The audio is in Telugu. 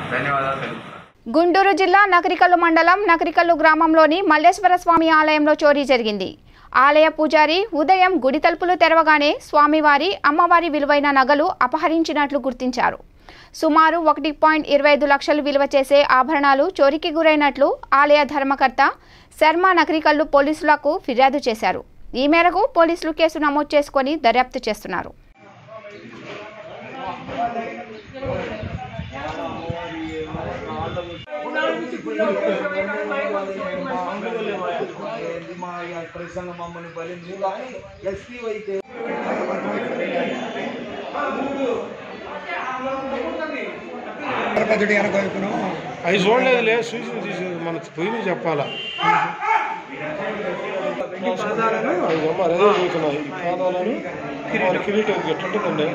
ధన్యవాదాలు తెలుపుతున్నాను గుంటూరు జిల్లా నకరికల్లు మండలం నకరికల్లు గ్రామంలోని మల్లేశ్వర స్వామి ఆలయంలో చోరీ జరిగింది ఆలయ పూజారి ఉదయం గుడి తలుపులు తెరవగానే స్వామివారి అమ్మవారి విలువైన నగలు అపహరించినట్లు గుర్తించారు సుమారు ఒకటి పాయింట్ ఇరవై ఐదు లక్షలు విలువ చేసే ఆభరణాలు చోరీకి గురైనట్లు ఆలయ ధర్మకర్త శర్మ నకరికల్లు పోలీసులకు ఫిర్యాదు చేశారు ఈ మేరకు పోలీసులు కేసు నమోదు చేసుకొని దర్యాప్తు చేస్తున్నారు అవి చూడలేదులే చూసి తీసి మన పోయి చెప్పాలా అవి అమ్మ అదే చూస్తున్నాయి ఈ పాదాలను మన కిరీటం ఎట్లుంటుందండి